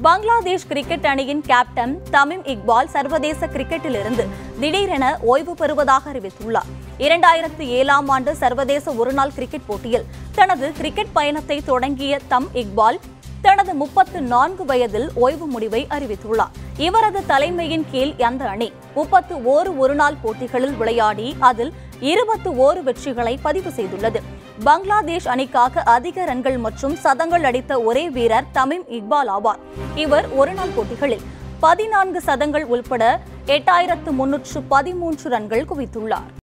Bangladesh cricket அணியின் captain Tamim Iqbal சர்வதேச கிரிக்கெட்டிலிருந்து திடீரென ஓய்வு பெறுவதாக அறிவித்துள்ளார் இரண்டாயிரத்து ஏழாம் ஆண்டு சர்வதேச ஒருநாள் கிரிக்கெட் போட்டியில் தனது கிரிக்கெட் பயணத்தை தொடங்கிய தம் இக்பால் தனது முப்பத்து நான்கு வயதில் ஓய்வு முடிவை அறிவித்துள்ளார் இவரது தலைமையின் கீழ் அந்த அணி முப்பத்து ஓரு ஒருநாள் போட்டிகளில் விளையாடி அதில் இருபத்து ஓரு வெற்றிகளை பதிவு செய்துள்ளது பங்களாதேஷ் அணிக்காக அதிக ரன்கள் மற்றும் சதங்கள் அடித்த ஒரே வீரர் தமீம் இக்பால் ஆவார் இவர் ஒருநாள் போட்டிகளில் பதினான்கு சதங்கள் உள்பட எட்டாயிரத்து முன்னூற்று பதிமூன்று ரன்கள் குவித்துள்ளார்